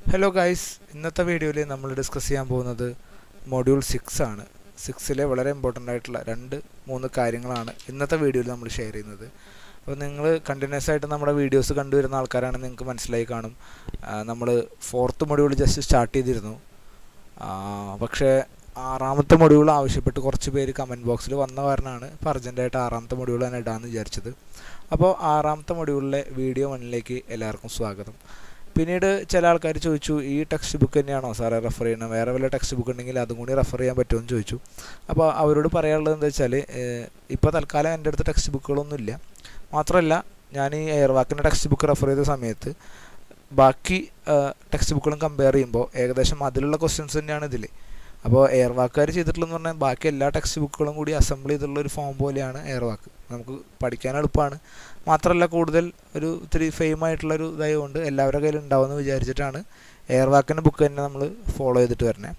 hello guys ഇന്നത്തെ വീഡിയോയിൽ നമ്മൾ ഡിസ്കസ് ചെയ്യാൻ പോകുന്നത് മൊഡ്യൂൾ സിക്സ് ആണ് സിക്സിലെ വളരെ ഇമ്പോർട്ടൻ്റ് ആയിട്ടുള്ള രണ്ട് മൂന്ന് കാര്യങ്ങളാണ് ഇന്നത്തെ വീഡിയോയിൽ നമ്മൾ ഷെയർ ചെയ്യുന്നത് അപ്പോൾ നിങ്ങൾ കണ്ടിന്യൂസ് ആയിട്ട് നമ്മുടെ വീഡിയോസ് കണ്ടുവരുന്ന ആൾക്കാരാണ് നിങ്ങൾക്ക് മനസ്സിലായി കാണും നമ്മൾ ഫോർത്ത് മൊഡ്യൂൾ ജസ്റ്റ് സ്റ്റാർട്ട് ചെയ്തിരുന്നു ആ, പക്ഷേ ആറാമത്തെ മൊഡ്യൂൾ ആവശ്യപ്പെട്ട് കുറച്ച് പേര് കമൻറ്റ് ബോക്സിൽ വന്ന കാരണമാണ് ഇപ്പോൾ അർജൻറ്റായിട്ട് ആറാമത്തെ മൊഡ്യൂൾ തന്നെ ഇടാമെന്ന് വിചാരിച്ചത് അപ്പോൾ ആറാമത്തെ മൊഡ്യൂളിലെ വീഡിയോ വണ്ണിലേക്ക് എല്ലാവർക്കും സ്വാഗതം പിന്നീട് ചില ആൾക്കാർ ചോദിച്ചു ഈ ടെക്സ്റ്റ് ബുക്ക് തന്നെയാണോ സാറേ റെഫർ ചെയ്യണം വേറെ വല്ല ടെക്സ്റ്റ് ബുക്ക് ഉണ്ടെങ്കിൽ അതും കൂടി റെഫർ ചെയ്യാൻ പറ്റുമോ എന്ന് ചോദിച്ചു അപ്പോൾ അവരോട് പറയാനുള്ളത് എന്താ വെച്ചാൽ ഇപ്പോൾ തൽക്കാലം എൻ്റെ അടുത്ത് ടെക്സ്റ്റ് ബുക്കുകളൊന്നുമില്ല മാത്രമല്ല ഞാൻ ഈ എയർവാക്കിൻ്റെ ടെക്സ്റ്റ് ബുക്ക് റെഫർ ചെയ്ത സമയത്ത് ബാക്കി ടെക്സ്റ്റ് ബുക്കുകളും കമ്പയർ ചെയ്യുമ്പോൾ ഏകദേശം അതിലുള്ള ക്വസ്റ്റ്യൻസ് തന്നെയാണ് ഇതിൽ അപ്പോൾ എയർവാക്കുകാർ ചെയ്തിട്ടുള്ളതെന്ന് പറഞ്ഞാൽ ബാക്കി എല്ലാ ടെക്സ്റ്റ് ബുക്കുകളും കൂടി അസംബിൾ ചെയ്തിട്ടുള്ള ഒരു ഫോം പോലെയാണ് എയർവാക്ക് നമുക്ക് പഠിക്കാൻ എളുപ്പമാണ് മാത്രമല്ല കൂടുതൽ ഒരു ഇത്തിരി ഫെയിം ആയിട്ടുള്ളൊരു ഇതായതുകൊണ്ട് എല്ലാവരുടെ കയ്യിലും ഉണ്ടാവുമെന്ന് വിചാരിച്ചിട്ടാണ് എയർവാക്കിൻ്റെ ബുക്ക് തന്നെ നമ്മൾ ഫോളോ ചെയ്തിട്ട് വരണേ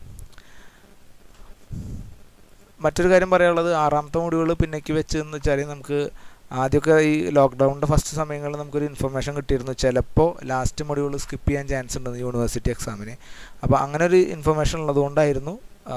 മറ്റൊരു കാര്യം പറയാനുള്ളത് ആറാമത്തെ മൊഡ്യൂൾ പിന്നേക്ക് വെച്ച് എന്ന് വെച്ചാൽ നമുക്ക് ആദ്യമൊക്കെ ഈ ലോക്ക്ഡൗണിൻ്റെ ഫസ്റ്റ് സമയങ്ങളിൽ നമുക്കൊരു ഇൻഫർമേഷൻ കിട്ടിയിരുന്നു ചിലപ്പോൾ ലാസ്റ്റ് മൊഡ്യൂൾ സ്കിപ്പ് ചെയ്യാൻ ചാൻസ് ഉണ്ടെന്ന് യൂണിവേഴ്സിറ്റി എക്സാമിന് അപ്പോൾ അങ്ങനെ ഒരു ഇൻഫർമേഷൻ ഉള്ളതുകൊണ്ടായിരുന്നു ആ,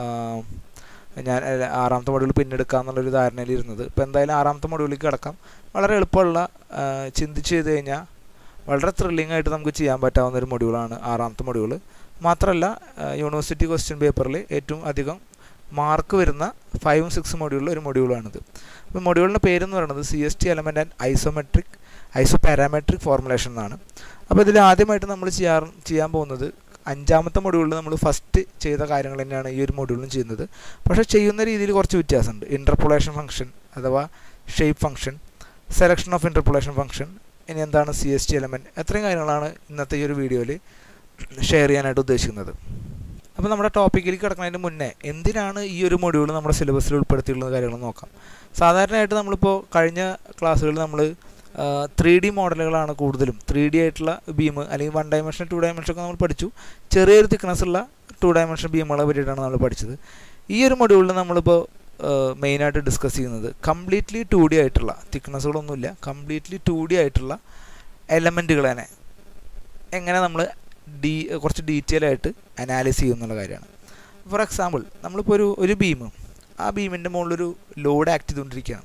ഞാൻ അല്ല, ആറാമത്തെ മൊഡ്യൂൾ പിന്നെടുക്കാമെന്നുള്ളൊരു ധാരണയിൽ ഇരുന്നത് ഇപ്പോൾ എന്തായാലും ആറാമത്തെ മൊഡ്യൂളിലേക്ക് കിടക്കാം വളരെ എളുപ്പമുള്ള ആ, ചിന്തിച്ച് ചെയ്ത് കഴിഞ്ഞാൽ വളരെ ത്രില്ലിംഗ് ആയിട്ട് നമുക്ക് ചെയ്യാൻ പറ്റാവുന്ന ഒരു മൊഡ്യൂളാണ് ആറാമത്തെ മൊഡ്യൂൾ മാത്രമല്ല ആ, യൂണിവേഴ്സിറ്റി ക്വസ്റ്റ്യൻ പേപ്പറിൽ ഏറ്റവും അധികം മാർക്ക് വരുന്ന ഫൈവും സിക്സ് മൊഡ്യൂളിൽ ഒരു മൊഡ്യൂളാണിത് അപ്പോൾ മൊഡ്യൂളിൻ്റെ പേരെന്ന് പറയുന്നത് C S T element and isometric iso parametric formulation എന്നാണ് അപ്പോൾ ഇതിൽ ആദ്യമായിട്ട് നമ്മൾ ചെയ്യാറ് ചെയ്യാൻ പോകുന്നത് അഞ്ചാമത്തെ മൊഡ്യൂളിൽ നമ്മൾ ഫസ്റ്റ് ചെയ്ത കാര്യങ്ങൾ തന്നെയാണ് ഈ ഒരു മൊഡ്യൂളിലും ചെയ്യുന്നത് പക്ഷേ ചെയ്യുന്ന രീതിയിൽ കുറച്ച് വ്യത്യാസമുണ്ട് ഇൻ്റർപൊളേഷൻ ഫംഗ്ഷൻ അഥവാ shape function selection of interpolation function ഇനി എന്താണ് സി എസ് ടി എലമെൻറ്റ് എത്രയും കാര്യങ്ങളാണ് ഇന്നത്തെ ഈ ഒരു വീഡിയോയിൽ ഷെയർ ചെയ്യാനായിട്ട് ഉദ്ദേശിക്കുന്നത് അപ്പോൾ നമ്മുടെ ടോപ്പിക്കിലേക്ക് കിടക്കുന്നതിന് മുന്നേ എന്തിനാണ് ഈ ഒരു മൊഡ്യൂൾ നമ്മുടെ സിലബസിൽ ഉൾപ്പെടുത്തിയിട്ടുള്ള കാര്യങ്ങൾ നോക്കാം സാധാരണയായിട്ട് നമ്മളിപ്പോൾ കഴിഞ്ഞ ക്ലാസ്സുകളിൽ നമ്മൾ ത്രീ ഡി മോഡലുകളാണ് കൂടുതലും ത്രീ ഡി ആയിട്ടുള്ള ബീം അല്ലെങ്കിൽ വൺ ഡയമെൻഷൻ ടു ഡയമെൻഷൻ ഒക്കെ നമ്മൾ പഠിച്ചു ചെറിയൊരു തിക്നെസ് ഉള്ള ടു ഡയമെൻഷൻ ബീമുകളെ പറ്റിയിട്ടാണ് നമ്മൾ പഠിച്ചത് ഈ ഒരു മൊഡ്യൂളിൽ നമ്മളിപ്പോൾ മെയിനായിട്ട് ഡിസ്കസ് ചെയ്യുന്നത് കംപ്ലീറ്റ്ലി ടു ഡി ആയിട്ടുള്ള തിക്നെസ്സുകളൊന്നുമില്ല കംപ്ലീറ്റ്ലി ടു ഡി ആയിട്ടുള്ള എലമെൻറ്റുകളെ എങ്ങനെ നമ്മൾ ഡീ കുറച്ച് ഡീറ്റെയിൽ ആയിട്ട് അനാലിസ് ചെയ്യും എന്നുള്ള കാര്യമാണ് ഫോർ എക്സാമ്പിൾ നമ്മളിപ്പോൾ ഒരു ഒരു ബീം ആ ബീമിൻ്റെ മുകളിലൊരു ലോഡ് ആക്ട് ചെയ്തുകൊണ്ടിരിക്കുകയാണ്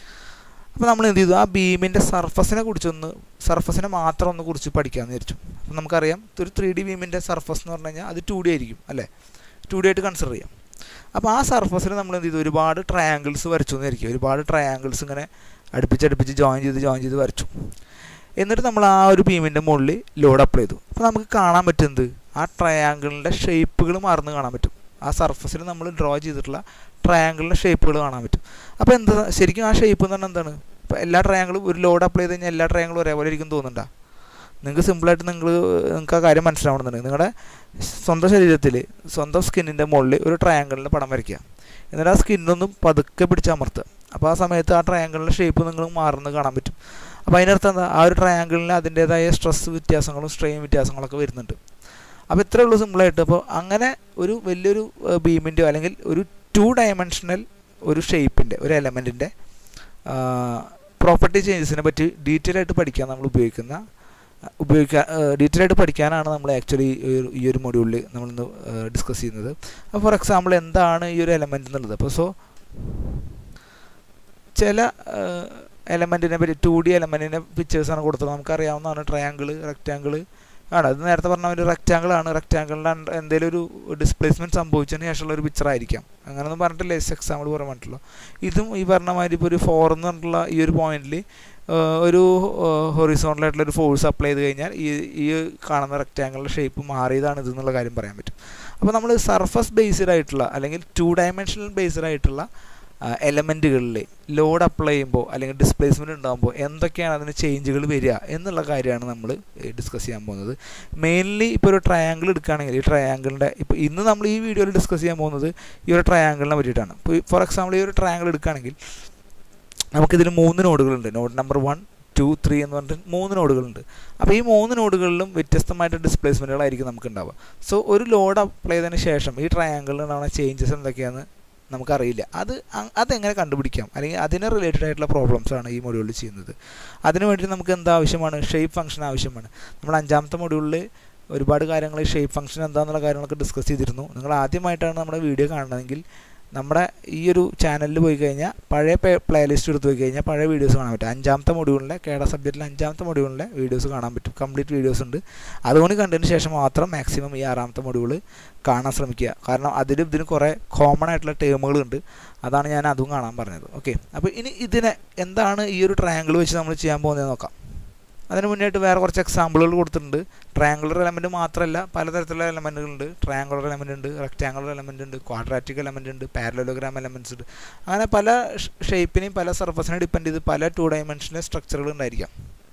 അപ്പോൾ നമ്മൾ എന്ത് ചെയ്തു ആ ബീമിൻ്റെ സർഫസിനെ കുറിച്ചൊന്ന് സർഫസിനെ മാത്രം ഒന്ന് കുറിച്ച് പഠിക്കാമെന്ന് വിചാരിച്ചു അപ്പം നമുക്കറിയാം ഒരു ത്രീ ഡി ബീമിൻ്റെ സർഫസ് എന്ന് പറഞ്ഞു കഴിഞ്ഞാൽ അത് ടു ഡി ആയിരിക്കും അല്ലേ ടു ഡി ആയിട്ട് കൺസിഡർ ചെയ്യാം അപ്പോൾ ആ സർഫസിൽ നമ്മൾ എന്ത് ചെയ്തു ഒരുപാട് ട്രയാങ്കിൾസ് വരച്ചു എന്ന് വിചാരിക്കും ഒരുപാട് ട്രയാങ്കിൾസ് ഇങ്ങനെ അടുപ്പിച്ചടുപ്പിച്ച് ജോയിൻ ചെയ്ത് ജോയിൻ ചെയ്ത് വരച്ചു എന്നിട്ട് നമ്മൾ ആ ഒരു ബീമിൻ്റെ മുകളിൽ ലോഡ് അപ്ലൈ ചെയ്തു അപ്പോൾ നമുക്ക് കാണാൻ പറ്റുന്നത് ആ ട്രയാങ്കിളിൻ്റെ ഷേപ്പുകൾ മാറുന്നത് കാണാൻ പറ്റും ആ സർഫസിൽ നമ്മൾ ഡ്രോ ചെയ്തിട്ടുള്ള ട്രയാങ്കിളിൻ്റെ ഷേപ്പുകൾ കാണാൻ പറ്റും അപ്പോൾ എന്താ ശരിക്കും ആ ഷേപ്പ് എന്ന് പറഞ്ഞാൽ എന്താണ് ഇപ്പോൾ എല്ലാ ട്രയാങ്കിളും ഒരു ലോഡ് അപ്ലൈ ചെയ്ത് കഴിഞ്ഞാൽ എല്ലാ ട്രയാങ്കിളും ഒരേപോലെ ഇരിക്കും തോന്നുന്നുണ്ടോ നിങ്ങൾക്ക് സിമ്പിളായിട്ട് നിങ്ങൾ നിങ്ങൾക്ക് ആ കാര്യം മനസ്സിലാവണമെന്നുണ്ട് നിങ്ങളുടെ സ്വന്തം ശരീരത്തിൽ സ്വന്തം സ്കിന്നിൻ്റെ മുകളിൽ ഒരു ട്രയാങ്കിളിൻ്റെ പടം വരയ്ക്കുക എന്നിട്ട് ആ സ്കിന്നൊന്നും പതുക്കെ പിടിച്ചമർത്തുക അപ്പോൾ ആ സമയത്ത് ആ ട്രയാങ്കിളിൻ്റെ ഷേപ്പ് നിങ്ങൾ മാറുന്നത് കാണാൻ പറ്റും അപ്പോൾ അതിനർത്ഥം എന്താ ആ ഒരു ട്രയാങ്കിളിന് അതിൻ്റേതായ സ്ട്രെസ് വ്യത്യാസങ്ങളും സ്ട്രെയിൻ വ്യത്യാസങ്ങളൊക്കെ വരുന്നുണ്ട് അപ്പോൾ ഇത്രയേ ഉള്ളൂ സിമ്പിളായിട്ട് അപ്പോൾ അങ്ങനെ ഒരു വലിയൊരു ബീമിൻ്റെയോ അല്ലെങ്കിൽ ഒരു ടു ഡയമെൻഷണൽ ഒരു ഷേപ്പിൻ്റെ ഒരു എലമെൻറ്റിൻ്റെ പ്രോപ്പർട്ടി ചേഞ്ചസിനെ പറ്റി ഡീറ്റെയിൽ ആയിട്ട് പഠിക്കാൻ നമ്മൾ ഉപയോഗിക്കുന്ന ഉപയോഗിക്കാൻ ഡീറ്റെയിൽ ആയിട്ട് പഠിക്കാനാണ് നമ്മൾ ആക്ച്വലി ഈ ഒരു മൊഡ്യൂളിൽ നമ്മളിന്ന് ഡിസ്കസ് ചെയ്യുന്നത് അപ്പോൾ ഫോർ എക്സാമ്പിൾ എന്താണ് ഈ ഒരു എലമെൻ്റ് എന്നുള്ളത് അപ്പോൾ സോ ചില എലമെൻറ്റിനെ പറ്റി ടു ഡി എലമെൻറ്റിൻ്റെ പിക്ചേഴ്സാണ് കൊടുത്തത് നമുക്കറിയാവുന്നതാണ് ട്രയാങ്കിൾ റെക്റ്റാങ്കിൾ ആണ് അത് നേരത്തെ പറഞ്ഞ ഒരു റെക്റ്റാങ്കിൾ ആണ് റെക്റ്റാങ്കിളിൻ്റെ എന്തെങ്കിലും ഒരു ഡിസ്പ്ലേസ്മെൻറ്റ് സംഭവിച്ചതിന് ശേഷമുള്ള ഒരു പിക്ചർ ആയിരിക്കാം അങ്ങനെയൊന്നും പറഞ്ഞിട്ടില്ല എസ് എക്സാമ്പിൾ പറയാൻ പറ്റുള്ളൂ ഇതും ഈ പറഞ്ഞ മാതിരി ഇപ്പോൾ ഒരു ഫോർ എന്ന് പറഞ്ഞിട്ടുള്ള ഈ ഒരു പോയിന്റിൽ ഒരു ഹൊറിസോണ്ടലായിട്ടുള്ള ഒരു ഫോഴ്സ് അപ്ലൈ ചെയ്ത് കഴിഞ്ഞാൽ ഈ ഈ കാണുന്ന റെക്റ്റാങ്കിളിൻ്റെ ഷേപ്പ് മാറിയതാണ് ഇതെന്നുള്ള കാര്യം പറയാൻ പറ്റും അപ്പോൾ നമ്മൾ സർഫസ് ബേസ്ഡ് ആയിട്ടുള്ള അല്ലെങ്കിൽ ടു ഡയമെൻഷണൽ ബേസ്ഡ് ആയിട്ടുള്ള എലമെൻറ്റുകളിൽ ലോഡ് അപ്ലൈ ചെയ്യുമ്പോൾ അല്ലെങ്കിൽ ഡിസ്പ്ലേസ്മെൻറ്റ് ഉണ്ടാകുമ്പോൾ എന്തൊക്കെയാണ് അതിന് ചേഞ്ചുകൾ വരിക എന്നുള്ള കാര്യമാണ് നമ്മൾ ഡിസ്കസ് ചെയ്യാൻ പോകുന്നത് മെയിൻലി ഇപ്പോൾ ഒരു ട്രയാങ്കിൾ എടുക്കുകയാണെങ്കിൽ ഈ ട്രയാങ്കിളിൻ്റെ ഇപ്പോൾ ഇന്ന് നമ്മൾ ഈ വീഡിയോയിൽ ഡിസ്കസ് ചെയ്യാൻ പോകുന്നത് ഈ ഒരു ട്രയാങ്കിളിനെ പറ്റിയിട്ടാണ് ഇപ്പോൾ ഫോർ എക്സാമ്പിൾ ഈ ഒരു ട്രയാങ്കിൾ എടുക്കുകയാണെങ്കിൽ നമുക്കിതിൽ മൂന്ന് നോഡുകളുണ്ട് node number one two three എന്ന് പറഞ്ഞിട്ട് മൂന്ന് നോഡുകളുണ്ട് അപ്പോൾ ഈ മൂന്ന് നോഡുകളിലും വ്യത്യസ്തമായിട്ട് ഡിസ്പ്ലേസ്മെൻറ്റുകളായിരിക്കും നമുക്ക് ഉണ്ടാവുക സോ ഒരു ലോഡ് അപ്ലൈ ചെയ്തതിന് ശേഷം ഈ ട്രയാങ്കിളിൽ ഉണ്ടാകുന്ന ചേഞ്ചസ് എന്തൊക്കെയാണെന്ന് നമുക്കറിയില്ല അത് അ- അതെങ്ങനെ കണ്ടുപിടിക്കാം അല്ലെങ്കിൽ അതിന് റിലേറ്റഡ് ആയിട്ടുള്ള പ്രോബ്ലംസ് ആണ് ഈ മൊഡ്യൂളിൽ ചെയ്യുന്നത് അതിന് വേണ്ടി നമുക്ക് എന്ത് ആവശ്യമാണ് ഷേപ്പ് ഫംഗ്ഷൻ ആവശ്യമാണ് നമ്മൾ അഞ്ചാമത്തെ മൊഡ്യൂളിൽ ഒരുപാട് കാര്യങ്ങൾ ഷേപ്പ് ഫംഗ്ഷൻ എന്താണെന്നുള്ള കാര്യങ്ങളൊക്കെ ഡിസ്കസ് ചെയ്തിരുന്നു നിങ്ങൾ ആദ്യമായിട്ടാണ് നമ്മുടെ വീഡിയോ കാണുന്നതെങ്കിൽ നമ്മുടെ ഈ ഒരു ചാനലിൽ പോയി കഴിഞ്ഞാൽ പഴയ പ്ലേലിസ്റ്റ് എടുത്ത് പോയി കഴിഞ്ഞാൽ പഴയ വീഡിയോസ് കാണാൻ പറ്റും അഞ്ചാമത്തെ മൊഡ്യൂളിലെ കേട സബ്ജക്റ്റിലെ അഞ്ചാമത്തെ മൊഡ്യൂളിലെ വീഡിയോസ് കാണാൻ പറ്റും കംപ്ലീറ്റ് വീഡിയോസ് ഉണ്ട് അതുകൊണ്ട് കണ്ടതിന് ശേഷം മാത്രം മാക്സിമം ഈ ആറാമത്തെ മൊഡ്യൂൾ കാണാൻ ശ്രമിക്കുക കാരണം അതിലും ഇതിന് കുറേ കോമൺ ആയിട്ടുള്ള ടേമുകളുണ്ട് അതാണ് ഞാൻ അതും കാണാൻ പറഞ്ഞത് ഓക്കെ അപ്പോൾ ഇനി ഇതിനെ എന്താണ് ഈ ഒരു ട്രയാങ്കിൾ വെച്ച് നമ്മൾ ചെയ്യാൻ പോകുന്നത് നോക്കാം അതിന് മുന്നായിട്ട് വേറെ കുറച്ച് എക്സാമ്പിളുകൾ കൊടുത്തിട്ടുണ്ട് ട്രയാങ്കുലർ എലമെൻറ്റ് മാത്രമല്ല പലതരത്തിലുള്ള എലമെൻറ്റുകളുണ്ട് ട്രയാങ്കുലർ എലമെൻ്റ് ഉണ്ട് റെക്റ്റാങ്കുലർ എലമെൻ്റ് ഉണ്ട് ക്വാഡ്രാറ്റിക് എലമെൻ്റ് ഉണ്ട് പാരലോഗ്രാം എലമെൻറ്റ്സ് ഉണ്ട് അങ്ങനെ പല ഷേപ്പിനെയും പല സർഫസിനെ ഡിപ്പെൻഡ് ചെയ്ത് പല ടു ഡയമെൻഷനിലെ സ്ട്രക്ചറുകൾ ഉണ്ടായിരിക്കാം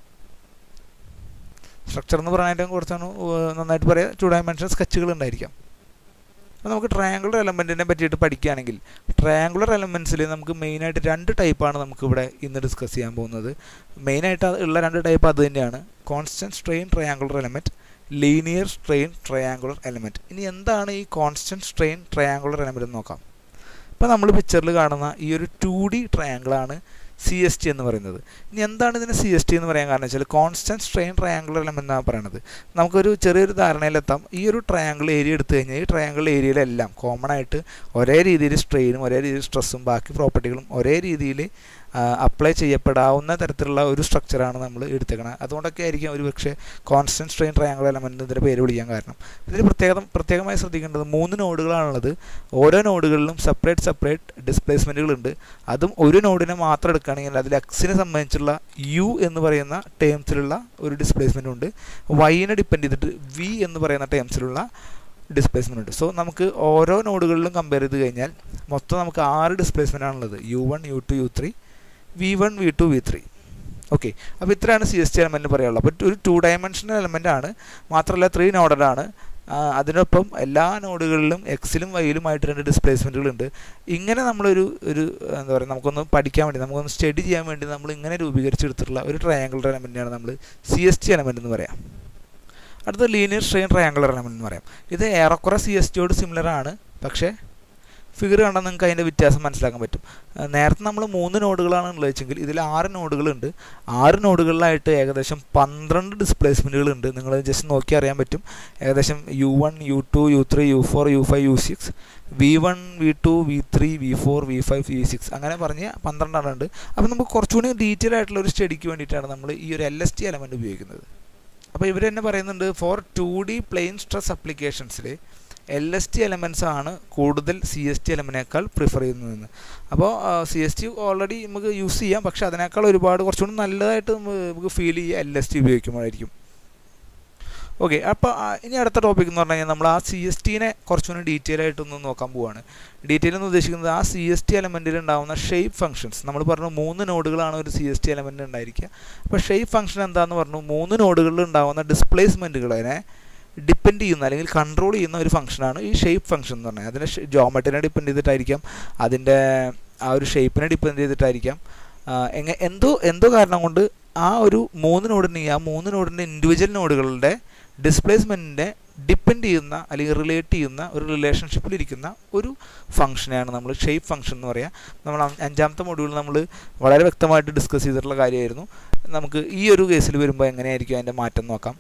സ്ട്രക്ചർ എന്ന് പറയാനായിട്ട് കുറച്ചാണ് നന്നായിട്ട് പറയാം ടു ഡയമെൻഷൻ സ്കെച്ചുകൾ ഉണ്ടായിരിക്കാം അപ്പോൾ നമുക്ക് ട്രയാങ്കുലർ എലമെൻറ്റിനെ പറ്റിയിട്ട് പഠിക്കുകയാണെങ്കിൽ ട്രയാങ്കുലർ എലമെൻറ്റ്സിൽ നമുക്ക് മെയിനായിട്ട് രണ്ട് ടൈപ്പാണ് നമുക്കിവിടെ ഇന്ന് ഡിസ്കസ് ചെയ്യാൻ പോകുന്നത് മെയിനായിട്ട് ഉള്ള രണ്ട് ടൈപ്പ് അത് തന്നെയാണ് constant strain triangular element linear strain triangular element ഇനി എന്താണ് ഈ കോൺസ്റ്റൻറ്റ് സ്ട്രെയിൻ ട്രയാങ്കുലർ എലമെൻറ്റ് എന്ന് നോക്കാം ഇപ്പോൾ നമ്മൾ പിക്ചറിൽ കാണുന്ന ഈ ഒരു ടു ഡി ട്രയാങ്കിളാണ് സി എസ് ടി എന്ന് പറയുന്നത് ഇനി എന്താണ് ഇതിന് സി എസ് ടി എന്ന് പറയാൻ കാരണം വെച്ചാൽ കോൺസ്റ്റൻറ്റ് സ്ട്രെയിൻ ട്രയാങ്കുലർ എലമെൻ്റ് എന്നാണ് പറയുന്നത് നമുക്കൊരു ചെറിയൊരു ധാരണയിലെത്താം ഈ ഒരു ട്രയാങ്കിൾ ഏരിയ എടുത്തു കഴിഞ്ഞാൽ ഈ ട്രയാങ്കിൾ ഏരിയയിലെല്ലാം കോമൺ ആയിട്ട് ഒരേ രീതിയിൽ സ്ട്രെയിനും ഒരേ രീതിയിൽ സ്ട്രെസ്സും ബാക്കി പ്രോപ്പർട്ടികളും ഒരേ രീതിയിൽ അപ്ലൈ ചെയ്യപ്പെടാവുന്ന തരത്തിലുള്ള ഒരു സ്ട്രക്ചറാണ് നമ്മൾ എടുത്തേക്കുന്നത് അതുകൊണ്ടൊക്കെ ആയിരിക്കും ഒരു പക്ഷേ കോൺസ്റ്റൻറ്റ് സ്ട്രെയിൻ ട്രയാങ്കിൾ എലമെൻറ്റ് ഇതിൻ്റെ പേര് വിളിക്കാൻ കാരണം ഇതിൽ പ്രത്യേകം പ്രത്യേകമായി ശ്രദ്ധിക്കേണ്ടത് മൂന്ന് നോഡുകളാണുള്ളത് ഓരോ നോഡുകളിലും സെപ്പറേറ്റ് സെപ്പറേറ്റ് ഡിസ്പ്ലേസ്മെൻറ്റുകളുണ്ട് അതും ഒരു നോഡിനെ മാത്രം എടുക്കുകയാണെങ്കിൽ അതിൽ എക്സിനെ സംബന്ധിച്ചുള്ള യു എന്ന് പറയുന്ന ടേംസിലുള്ള ഒരു ഡിസ്പ്ലേസ്മെൻ്റ് ഉണ്ട് വൈനെ ഡിപ്പെൻഡ് ചെയ്തിട്ട് വി എന്ന് പറയുന്ന ടേംസിലുള്ള ഡിസ്പ്ലേസ്മെൻ്റ് ഉണ്ട് സോ നമുക്ക് ഓരോ നോഡുകളിലും കമ്പയർ ചെയ്ത് കഴിഞ്ഞാൽ മൊത്തം നമുക്ക് ആറ് ഡിസ്പ്ലേസ്മെൻ്റ് ആണുള്ളത് U one U two U three V one V two V three okay അപ്പോൾ ഇത്രയാണ് സി എസ് ടി എലമെൻറ്റ് പറയാനുള്ളത് അപ്പോൾ ഒരു ടു ഡയമെൻഷണൽ എലമെൻ്റ് ആണ് മാത്രമല്ല ത്രീ നോഡഡാണ് അതിനൊപ്പം എല്ലാ നോഡുകളിലും എക്സിലും വൈയിലുമായിട്ട് രണ്ട് ഡിസ്പ്ലേസ്മെൻറ്റുകൾ ഉണ്ട് ഇങ്ങനെ നമ്മളൊരു ഒരു എന്താ പറയുക നമുക്കൊന്ന് പഠിക്കാൻ വേണ്ടി നമുക്കൊന്ന് സ്റ്റഡി ചെയ്യാൻ വേണ്ടി നമ്മൾ ഇങ്ങനെ രൂപീകരിച്ചെടുത്തിട്ടുള്ള ഒരു ട്രയാങ്കിൾ എലമെൻറ്റിനാണ് നമ്മൾ സി എസ് ടി എലമെൻറ്റ് എന്ന് പറയാം അടുത്ത ലീനിയർ സ്ട്രെയിൻ ട്രയാങ്കുലർ എലമെൻറ്റ് എന്ന് പറയാം ഇത് ഏറെക്കുറെ സി എസ് ടിയോട് സിമിലർ ആണ് പക്ഷേ ഫിഗർ കണ്ടാൽ നിങ്ങൾക്ക് അതിൻ്റെ വ്യത്യാസം മനസ്സിലാക്കാൻ പറ്റും നേരത്തെ നമ്മൾ മൂന്ന് നോഡുകളാണ് ഉള്ളത് വെച്ചെങ്കിൽ ഇതിൽ ആറ് നോഡുകളുണ്ട് ആറ് നോഡുകളിലായിട്ട് ഏകദേശം പന്ത്രണ്ട് ഡിസ്പ്ലേസ്മെൻറ്റുകൾ ഉണ്ട് നിങ്ങൾ ജസ്റ്റ് നോക്കി അറിയാൻ പറ്റും ഏകദേശം U one U two U three U four U five U six V one V two V three V four V five V six അങ്ങനെ പറഞ്ഞ് പന്ത്രണ്ടെണ്ണം ഉണ്ട് അപ്പോൾ നമുക്ക് കുറച്ചുകൂടി ഡീറ്റെയിൽ ആയിട്ടുള്ള ഒരു സ്റ്റഡിക്ക് വേണ്ടിയിട്ടാണ് നമ്മൾ ഈ ഒരു എൽ എസ് ടി എലമെൻറ്റ് ഉപയോഗിക്കുന്നത് അപ്പോൾ ഇവർ തന്നെ പറയുന്നുണ്ട് for two D plane stress അപ്ലിക്കേഷൻസിൽ എൽ എസ് ടി എലമെൻറ്റ്സ് ആണ് കൂടുതൽ സി എസ് ടി എലമെൻറ്റിനേക്കാൾ പ്രിഫർ ചെയ്യുന്നതെന്ന് അപ്പോൾ സി എസ് ടി ഓൾറെഡി നമുക്ക് യൂസ് ചെയ്യാം പക്ഷേ അതിനേക്കാൾ ഒരുപാട് കുറച്ചുകൂടി നല്ലതായിട്ട് നമുക്ക് ഫീൽ ചെയ്യുക എൽ എസ് ടി ഉപയോഗിക്കുമ്പോഴായിരിക്കും ഓക്കെ അപ്പോൾ ഇനി അടുത്ത ടോപ്പിക് എന്ന് പറഞ്ഞു കഴിഞ്ഞാൽ നമ്മൾ ആ സി എസ് ടീനെ കുറച്ചുകൂടി ഡീറ്റെയിൽ ആയിട്ടൊന്ന് നോക്കാൻ പോവാണ് ഡീറ്റെയിൽ എന്ന് ഉദ്ദേശിക്കുന്നത് ആ സി എസ് ടി എലമെൻറ്റിൽ ഉണ്ടാകുന്ന ഷേപ്പ് ഫംഗ്ഷൻസ് നമ്മൾ പറഞ്ഞു മൂന്ന് നോഡുകളാണ് ഒരു സി എസ് ടി എലമെൻറ്റ് ഉണ്ടായിരിക്കുക അപ്പോൾ ഷേപ്പ് ഫംഗ്ഷൻ എന്താണെന്ന് പറഞ്ഞു മൂന്ന് നോഡുകളിൽ ഉണ്ടാകുന്ന ഡിസ്പ്ലേസ്മെൻറ്റുകളെ ഡിപ്പെൻഡ് ചെയ്യുന്ന അല്ലെങ്കിൽ കൺട്രോൾ ചെയ്യുന്ന ഒരു ഫംഗ്ഷനാണ് ഈ ഷേപ്പ് ഫംഗ്ഷൻ എന്ന് പറഞ്ഞാൽ അതിനെ ജോമെട്രിനെ ഡിപ്പെൻഡ് ചെയ്തിട്ടായിരിക്കാം അതിൻ്റെ ആ ഒരു ഷേപ്പിനെ ഡിപ്പെൻഡ് ചെയ്തിട്ടായിരിക്കാം എങ്ങനെ എന്തോ എന്തോ കാരണം കൊണ്ട് ആ ഒരു മൂന്ന് നോഡിൻ്റെ ആ മൂന്ന് നോഡിൻ്റെ ഇൻഡിവിജ്വൽ നോഡുകളുടെ ഡിസ്പ്ലേസ്മെൻറ്റിനെ ഡിപ്പെൻഡ് ചെയ്യുന്ന അല്ലെങ്കിൽ റിലേറ്റ് ചെയ്യുന്ന ഒരു റിലേഷൻഷിപ്പിലിരിക്കുന്ന ഒരു ഫംഗ്ഷനെയാണ് നമ്മൾ ഷേപ്പ് ഫംഗ്ഷൻ എന്ന് പറയുക നമ്മൾ അഞ്ചാമത്തെ മൊഡ്യൂളിൽ നമ്മൾ വളരെ വ്യക്തമായിട്ട് ഡിസ്കസ് ചെയ്തിട്ടുള്ള കാര്യമായിരുന്നു നമുക്ക് ഈ ഒരു കേസിൽ വരുമ്പോൾ എങ്ങനെയായിരിക്കും അതിൻ്റെ മാറ്റം നോക്കാം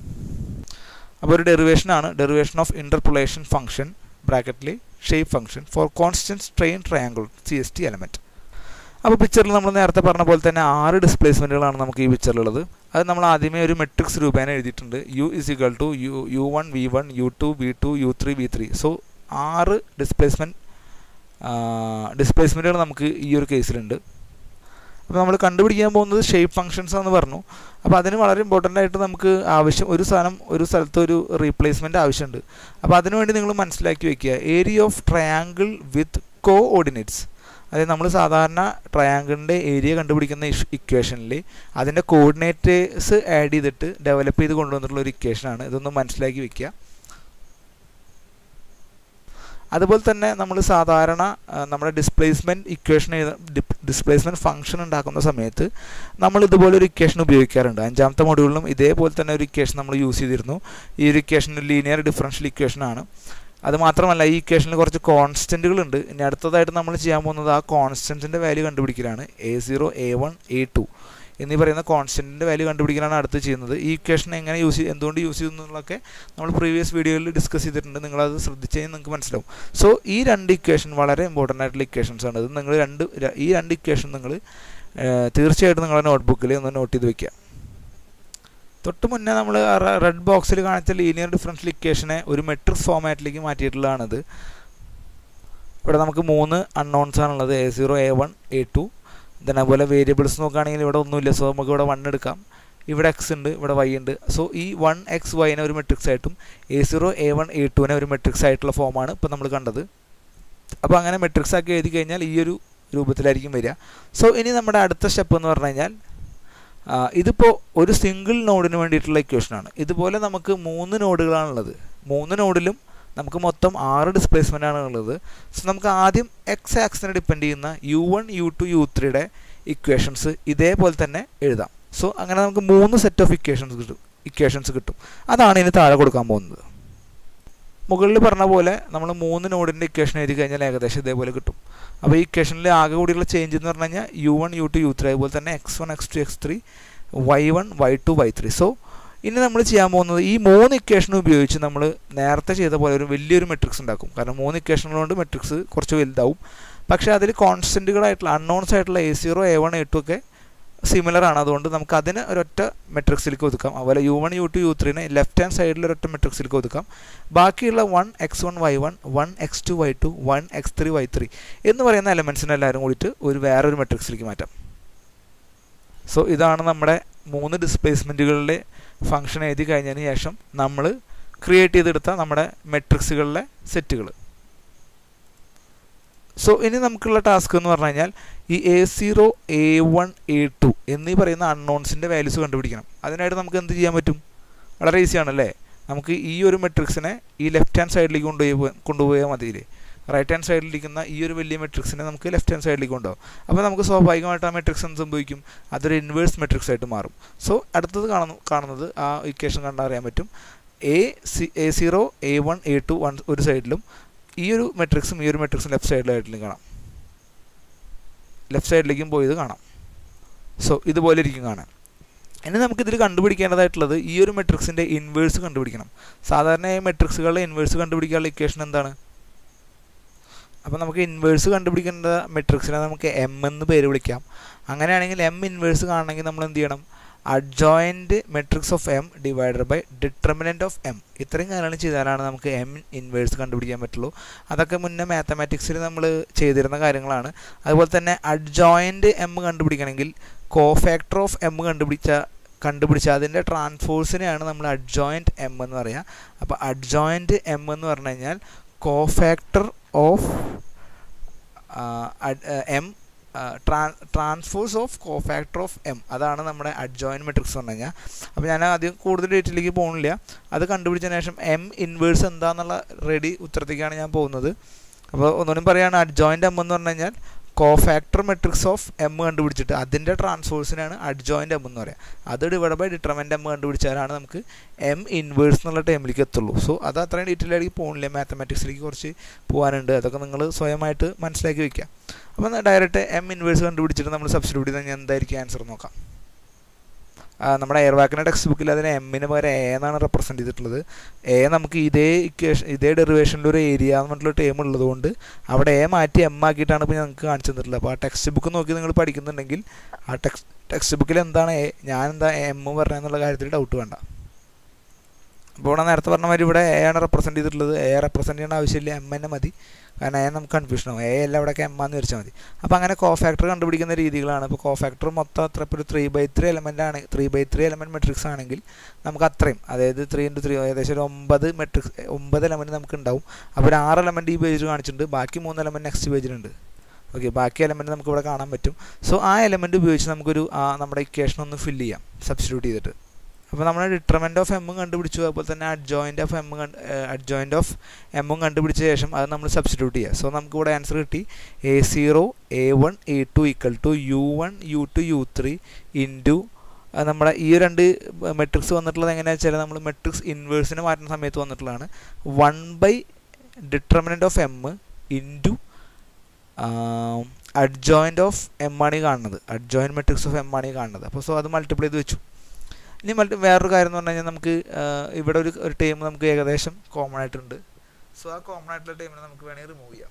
അപ്പോൾ ഒരു ഡെറിവേഷനാണ് ഡെറിവേഷൻ ഓഫ് ഇൻ്റർപൊളേഷൻ ഫംഗ്ഷൻ ബ്രാക്കറ്റിൽ shape function for constant strain triangle C S T element അപ്പോൾ പിക്ചറിൽ നമ്മൾ നേരത്തെ പറഞ്ഞ പോലെ തന്നെ ആറ് ഡിസ്പ്ലേസ്മെൻറ്റുകളാണ് നമുക്ക് ഈ പിക്ചറിലുള്ളത് അത് നമ്മൾ ആദ്യമേ ഒരു മെട്രിക്സ് രൂപേണ എഴുതിയിട്ടുണ്ട് U is equal to U U one V one U two V two U three V three so ആറ് ഡിസ്പ്ലേസ്മെൻറ്റ് ഡിസ്പ്ലേസ്മെൻറ്റുകൾ നമുക്ക് ഈ ഒരു കേസിലുണ്ട് അപ്പോൾ നമ്മൾ കണ്ടുപിടിക്കാൻ പോകുന്നത് ഷേപ്പ് ഫംഗ്ഷൻസ് എന്ന് പറഞ്ഞു അപ്പോൾ അതിന് വളരെ ഇമ്പോർട്ടൻ്റ് ആയിട്ട് നമുക്ക് ആവശ്യം ഒരു സാധനം ഒരു സ്ഥലത്ത് ഒരു റീപ്ലേസ്മെൻറ്റ് ആവശ്യമുണ്ട് അപ്പോൾ അതിനുവേണ്ടി നിങ്ങൾ മനസ്സിലാക്കി വെക്കുക area of triangle with coordinates അതായത് നമ്മൾ സാധാരണ ട്രയാങ്കിളിൻ്റെ ഏരിയ കണ്ടുപിടിക്കുന്ന ഇക്വേഷനിൽ അതിൻ്റെ കോർഡിനേറ്റേഴ്സ് ആഡ് ചെയ്തിട്ട് ഡെവലപ്പ് ചെയ്ത് കൊണ്ടുവന്നിട്ടുള്ള ഒരു ഇക്വേഷനാണ് ഇതൊന്ന് മനസ്സിലാക്കി വെക്കുക അതുപോലെ തന്നെ നമ്മൾ സാധാരണ നമ്മുടെ ഡിസ്പ്ലേസ്മെൻറ്റ് ഇക്വേഷൻ ഡിസ്പ്ലേസ്മെൻറ്റ് ഫംഗ്ഷൻ ഉണ്ടാക്കുന്ന സമയത്ത് നമ്മൾ ഇതുപോലെ ഒരു ഇക്വേഷൻ ഉപയോഗിക്കാറുണ്ട് അഞ്ചാമത്തെ മൊഡ്യൂളിലും ഇതേപോലെ തന്നെ ഒരു ഇക്വേഷൻ നമ്മൾ യൂസ് ചെയ്തിരുന്നു ഈ ഒരു ഇക്വേഷൻ ലീനിയർ ഡിഫറൻഷ്യൽ ഇക്വേഷനാണ് അത് മാത്രമല്ല ഈ ഇക്വേഷനിൽ കുറച്ച് കോൺസ്റ്റൻറ്റുകൾ ഉണ്ട് ഇനി അടുത്തതായിട്ട് നമ്മൾ ചെയ്യാൻ പോകുന്നത് ആ കോൺസ്റ്റൻറ്റിൻ്റെ വാല്യൂ കണ്ടുപിടിക്കലാണ് A zero A one A two എന്നീ പറയുന്ന കോൺസ്റ്റൻറ്റിൻ്റെ വാല്യൂ കണ്ടുപിടിക്കാനാണ് അടുത്ത് ചെയ്യുന്നത് ഈ ഇക്വേഷൻ എങ്ങനെ യൂസ് എന്തുകൊണ്ട് യൂസ് ചെയ്യുന്നു എന്നുള്ളതൊക്കെ നമ്മൾ പ്രീവിയസ് വീഡിയോയിൽ ഡിസ്കസ് ചെയ്തിട്ടുണ്ട് നിങ്ങളത് ശ്രദ്ധിച്ച് കഴിഞ്ഞാൽ നിങ്ങൾക്ക് മനസ്സിലാവും സോ ഈ രണ്ട് ഇക്വേഷൻ വളരെ ഇമ്പോർട്ടൻ്റ് ആയിട്ടുള്ള ഇക്വേഷൻസ് ആണ് ഇത് നിങ്ങൾ രണ്ട് ഈ രണ്ട് ഇക്വേഷൻ നിങ്ങൾ തീർച്ചയായിട്ടും നിങ്ങളുടെ നോട്ട്ബുക്കിൽ ഒന്ന് നോട്ട് ചെയ്ത് വെക്കുക തൊട്ട് മുന്നേ നമ്മൾ റെഡ് ബോക്സിൽ കാണിച്ച ലീനിയർ ഡിഫറൻഷ്യൽ ഇക്വേഷനെ ഒരു മെട്രിക്സ് ഫോമാറ്റിലേക്ക് മാറ്റിയിട്ടുള്ളതാണിത് ഇവിടെ നമുക്ക് മൂന്ന് അൺനോൺസ് ആണുള്ളത് A zero A one A two then അതുപോലെ വേരിയബിൾസ് നോക്കുകയാണെങ്കിൽ ഇവിടെ ഒന്നുമില്ല സോ നമുക്ക് ഇവിടെ വൺ എടുക്കാം ഇവിടെ എക്സ് ഉണ്ട് ഇവിടെ വൈ ഉണ്ട് സോ ഈ വൺ എക്സ് വൈനെ ഒരു മെട്രിക്സ് ആയിട്ടും A zero A one A ടുവിനെ ഒരു മെട്രിക്സ് ആയിട്ടുള്ള ഫോമാണ് ഇപ്പോൾ നമ്മൾ കണ്ടത് അപ്പോൾ അങ്ങനെ മെട്രിക്സ് ആക്കി എഴുതി കഴിഞ്ഞാൽ ഈ ഒരു രൂപത്തിലായിരിക്കും വരിക സോ ഇനി നമ്മുടെ അടുത്ത സ്റ്റെപ്പ് എന്ന് പറഞ്ഞു കഴിഞ്ഞാൽ ഇതിപ്പോൾ ഒരു സിംഗിൾ നോഡിന് വേണ്ടിയിട്ടുള്ള ഇക്വേഷനാണ് ഇതുപോലെ നമുക്ക് മൂന്ന് നോഡുകളാണുള്ളത് മൂന്ന് നോഡിലും നമുക്ക് മൊത്തം ആറ് ഡിസ്പ്ലേസ്മെൻ്റ് ആണ് ഉള്ളത് സോ നമുക്ക് ആദ്യം എക്സ് ആക്സിനെ ഡിപ്പെൻഡ് ചെയ്യുന്ന U one U two U ത്രീയുടെ ഇക്വേഷൻസ് ഇതേപോലെ തന്നെ എഴുതാം സോ അങ്ങനെ നമുക്ക് മൂന്ന് സെറ്റ് ഓഫ് ഇക്വേഷൻസ് കിട്ടും ഇക്വേഷൻസ് കിട്ടും അതാണ് ഇനി താഴെ കൊടുക്കാൻ പോകുന്നത് മുകളിൽ പറഞ്ഞ പോലെ നമ്മൾ മൂന്ന് നോഡിൻ്റെ ഇക്വേഷൻ എഴുതി കഴിഞ്ഞാൽ ഏകദേശം ഇതേപോലെ കിട്ടും അപ്പോൾ ഈ ഇക്വേഷനിൽ ആകെ കൂടിയുള്ള ചേഞ്ച് എന്ന് പറഞ്ഞു കഴിഞ്ഞാൽ U one U two U three അതുപോലെ തന്നെ X one X two X three Y one Y two Y three so ഇനി നമ്മൾ ചെയ്യാൻ പോകുന്നത് ഈ മൂന്ന് ഇക്വേഷൻ ഉപയോഗിച്ച് നമ്മൾ നേരത്തെ ചെയ്ത പോലെ ഒരു വലിയൊരു മെട്രിക്സ് ഉണ്ടാക്കും കാരണം മൂന്ന് ഇക്വേഷനുകളുകൊണ്ട് മെട്രിക്സ് കുറച്ച് വലുതാവും പക്ഷേ അതിൽ കോൺസ്റ്റൻറ്റുകളായിട്ടുള്ള അൺനോൺസ് ആയിട്ടുള്ള A zero A one A two ഒക്കെ സിമിലർ ആണ് അതുകൊണ്ട് നമുക്ക് അതിന് ഒരൊറ്റ മെട്രിക്സിലേക്ക് ഒതുക്കാം അതുപോലെ U one U two U ത്രീനെ ലെഫ്റ്റ് ഹാൻഡ് സൈഡിൽ ഒരൊറ്റ മെട്രിക്സിലേക്ക് ഒതുക്കാം ബാക്കിയുള്ള one X one Y one one X two Y two one X three Y three എന്ന് പറയുന്ന എലമെൻസിനെ എല്ലാവരും കൂടിയിട്ട് ഒരു വേറൊരു മെട്രിക്സിലേക്ക് മാറ്റാം സോ ഇതാണ് നമ്മുടെ മൂന്ന് ഡിസ്പ്ലേസ്മെൻറ്റുകളുടെ ഫംഗ്ഷൻ എഴുതി കഴിഞ്ഞതിന് ശേഷം നമ്മൾ ക്രിയേറ്റ് ചെയ്തെടുത്ത നമ്മുടെ മെട്രിക്സുകളിലെ സെറ്റുകൾ സോ ഇനി നമുക്കുള്ള ടാസ്ക് എന്ന് പറഞ്ഞു കഴിഞ്ഞാൽ ഈ A zero A one A two എന്നീ പറയുന്ന അൺനോൺസിൻ്റെ വാല്യൂസ് കണ്ടുപിടിക്കണം അതിനായിട്ട് നമുക്ക് എന്ത് ചെയ്യാൻ പറ്റും വളരെ ഈസി ആണല്ലേ നമുക്ക് ഈ ഒരു മെട്രിക്സിനെ ഈ ലെഫ്റ്റ് ഹാൻഡ് സൈഡിലേക്ക് കൊണ്ടുപോയി കൊണ്ടുപോയാൽ മതിയില്ലേ റൈറ്റ് ഹാൻഡ് സൈഡിലിരിക്കുന്ന ഈ ഒരു വലിയ മെട്രിക്സിനെ നമുക്ക് ലെഫ്റ്റ് ഹാൻഡ് സൈഡിലേക്ക് കൊണ്ടുപോകും അപ്പോൾ നമുക്ക് സ്വാഭാവികമായിട്ട് ആ മെട്രിക്സ് എന്ത് സംഭവിക്കും അതൊരു ഇൻവേഴ്സ് മെട്രിക്സ് ആയിട്ട് മാറും സോ അടുത്തത് കാണുന്നു കാണുന്നത് ആ ഇക്വേഷൻ കണ്ടാൽ അറിയാൻ പറ്റും A C A zero A one A two one ഒരു സൈഡിലും ഈ ഒരു മെട്രിക്സും ഈ ഒരു മെട്രിക്സും ലെഫ്റ്റ് സൈഡിലായിട്ടും കാണാം ലെഫ്റ്റ് സൈഡിലേക്കും പോയത് കാണാം സോ ഇതുപോലെ ഇരിക്കും കാണാൻ ഇനി നമുക്കിതിൽ കണ്ടുപിടിക്കേണ്ടതായിട്ടുള്ളത് ഈ ഒരു മെട്രിക്സിൻ്റെ ഇൻവേഴ്സ് കണ്ടുപിടിക്കണം സാധാരണ ഈ മെട്രിക്സുകളുടെ ഇൻവേഴ്സ് കണ്ടുപിടിക്കാനുള്ള ഇക്വേഷൻ എന്താണ് അപ്പോൾ നമുക്ക് ഇൻവേഴ്സ് കണ്ടുപിടിക്കേണ്ട മെട്രിക്സിനെ നമുക്ക് എം എന്ന് പേര് വിളിക്കാം അങ്ങനെയാണെങ്കിൽ എം ഇൻവേഴ്സ് കാണണമെങ്കിൽ നമ്മൾ എന്ത് ചെയ്യണം adjoint matrix of M divided by determinant of M ഇത്രയും കാര്യങ്ങൾ ചെയ്താലാണ് നമുക്ക് എം ഇൻവേഴ്സ് കണ്ടുപിടിക്കാൻ പറ്റുള്ളൂ അതൊക്കെ മുന്നേ മാത്തമാറ്റിക്സിൽ നമ്മൾ ചെയ്തിരുന്ന കാര്യങ്ങളാണ് അതുപോലെ തന്നെ അഡ്ജോയിൻറ്റ് എം കണ്ടുപിടിക്കണമെങ്കിൽ കോഫാക്ടർ ഓഫ് എം കണ്ടുപിടിച്ച കണ്ടുപിടിച്ച അതിൻ്റെ ട്രാൻസ്ഫോഴ്സിനെയാണ് നമ്മൾ അഡ്ജോയിൻറ്റ് എം എന്ന് പറയുക അപ്പോൾ അഡ്ജോയിൻറ്റ് എം എന്ന് പറഞ്ഞു കഴിഞ്ഞാൽ cofactor of M transpose of cofactor of M അതാണ് നമ്മുടെ അഡ്ജോയിൻ മെട്രിക്സ് പറഞ്ഞു കഴിഞ്ഞാൽ അപ്പോൾ ഞാൻ ആദ്യം കൂടുതൽ ഡീറ്റെയിലേക്ക് പോകുന്നില്ല അത് കണ്ടുപിടിച്ചതിന് ശേഷം എം ഇൻവേഴ്സ് എന്താണെന്നുള്ള റെഡി ഉത്തരത്തേക്കാണ് ഞാൻ പോകുന്നത് അപ്പോൾ ഒന്നുകൂടി പറയുകയാണ് അഡ്ജോയിൻ്റ് എം എന്ന് പറഞ്ഞു കഴിഞ്ഞാൽ കോഫാക്ടർ മെട്രിക്സ് ഓഫ് എം കണ്ടുപിടിച്ചിട്ട് അതിൻ്റെ ട്രാൻസ്ഫോഴ്സിനാണ് അഡ്ജോയിൻ്റ് എം എന്ന് പറയുക അത് ഡിവൈഡ് ബൈ ഡിറ്റർമെൻ്റ് എം കണ്ടുപിടിച്ചാലാണ് നമുക്ക് എം ഇൻവേഴ്സ് എന്നുള്ള ടൈമിലേക്ക് എത്തുള്ളൂ സോ അത് അത്രയും ഡീറ്റെയിൽ ആയിട്ട് പോകുന്നില്ല മാത്തമാറ്റിക്സിലേക്ക് കുറച്ച് പോകാനുണ്ട് അതൊക്കെ നിങ്ങൾ സ്വയമായിട്ട് മനസ്സിലാക്കി വയ്ക്കുക അപ്പോൾ ഡയറക്റ്റ് എം ഇൻവേഴ്സ് കണ്ടുപിടിച്ചിട്ട് നമ്മൾ സബ്സ്റ്റിറ്റ്യൂട്ട് ചെയ്താൽ ഞാൻ എന്തായിരിക്കും ആൻസർ നോക്കാം നമ്മുടെ എയർവാക്കിൻ്റെ ടെക്സ്റ്റ് ബുക്കിൽ അതിന് എമ്മിന് പകരം എ എന്നാണ് റെപ്രസെൻറ്റ് ചെയ്തിട്ടുള്ളത് എ നമുക്ക് ഇതേ ഇക്വേഷൻ ഇതേ ഡെറിവേഷനിൽ ഒരു ഏരിയ എന്ന് പറഞ്ഞിട്ടുള്ള ടേം ഉള്ളതുകൊണ്ട് അവിടെ എ മാറ്റി എം ആക്കിയിട്ടാണ് ഇപ്പോൾ ഞങ്ങൾക്ക് കാണിച്ചു തന്നിട്ടുള്ളത് അപ്പോൾ ആ ടെക്സ്റ്റ് ബുക്ക് നോക്കി നിങ്ങൾ പഠിക്കുന്നുണ്ടെങ്കിൽ ആ ടെക്സ്റ്റ് ടെക്സ്റ്റ് ബുക്കിൽ എന്താണ് എ ഞാൻ എന്താ എം പറഞ്ഞെന്നുള്ള കാര്യത്തിൽ ഡൗട്ട് വേണ്ട അപ്പോൾ ഇവിടെ നേരത്തെ പറഞ്ഞ മാതിരി ഇവിടെ എ ആണ് റെപ്രസെൻറ്റ് ചെയ്തിട്ടുള്ളത് എ റെപ്രസെൻറ്റ് ചെയ്യേണ്ട ആവശ്യമില്ല എം തന്നെ മതി കാരണം എ നമുക്ക് കൺഫ്യൂഷൻ ആവും എ അല്ല ഇവിടെയൊക്കെ എം ആന്ന് വെച്ചാൽ മതി അപ്പോൾ അങ്ങനെ കോഫാക്ടർ കണ്ടുപിടിക്കുന്ന രീതികളാണ് ഇപ്പോൾ കോഫാക്ടർ മൊത്തം അത്ര ഇപ്പോൾ ഒരു ത്രീ ബൈ ത്രീ എലമെൻ്റ് ആണ് three by three element matrix ആണെങ്കിൽ നമുക്ക് അത്രയും അതായത് ത്രീ ഇൻറ്റു ത്രീ ഏകദേശം ഒരു ഒമ്പത് മെട്രിക്സ് ഒമ്പത് എലമെൻറ്റ് നമുക്ക് ഉണ്ടാവും അപ്പോൾ ഒരു ആറ് എലമെൻറ്റ് ഈ പേജിൽ കാണിച്ചിട്ടുണ്ട് ബാക്കി മൂന്ന് എലമെൻറ്റ് നെക്സ്റ്റ് പേജിലുണ്ട് ഓക്കെ ബാക്കി എലമെൻറ്റ് നമുക്ക് ഇവിടെ കാണാൻ പറ്റും സോ ആ എലമെൻറ്റ് ഉപയോഗിച്ച് നമുക്കൊരു നമ്മുടെ ഇക്വേഷൻ ഒന്ന് ഫില്ല് ചെയ്യാം സബ്സ്റ്റിറ്റ്യൂട്ട് ചെയ്തിട്ട് അപ്പോൾ നമ്മൾ ഡിറ്റർമെൻറ്റ് ഓഫ് എമ്മും കണ്ടുപിടിച്ചു അതുപോലെ തന്നെ adjoint of M adjoint of എമ്മും കണ്ടുപിടിച്ച ശേഷം അത് നമ്മൾ സബ്സ്റ്റിറ്റ്യൂട്ട് ചെയ്യുക സോ നമുക്ക് ഇവിടെ ആൻസർ കിട്ടി A zero A one A two equal to U one U two U three into നമ്മുടെ ഈ രണ്ട് മെട്രിക്സ് വന്നിട്ടുള്ളത് എങ്ങനെയാണെന്ന് വെച്ചാൽ നമ്മൾ മെട്രിക്സ് ഇൻവേഴ്സിനെ മാറ്റുന്ന സമയത്ത് വന്നിട്ടുള്ളതാണ് one by determinant of M into adjoint of M ആണ് ഈ കാണുന്നത് അഡ്ജോയിൻറ്റ് മെട്രിക്സ് ഓഫ് എം ആണ് ഈ കാണുന്നത് അപ്പോൾ സോ അത് മൾട്ടിപ്ലൈ ചെയ്ത് വെച്ചു ഇനി മൾട്ടി വേറൊരു കാര്യം എന്ന് പറഞ്ഞു കഴിഞ്ഞാൽ നമുക്ക് ഇവിടെ ഒരു ഒരു ടൈം നമുക്ക് ഏകദേശം കോമൺ ആയിട്ടുണ്ട് സോ ആ കോമൺ ആയിട്ടുള്ള ടൈമിനെ നമുക്ക് വേണമെങ്കിൽ റിമൂവ് ചെയ്യാം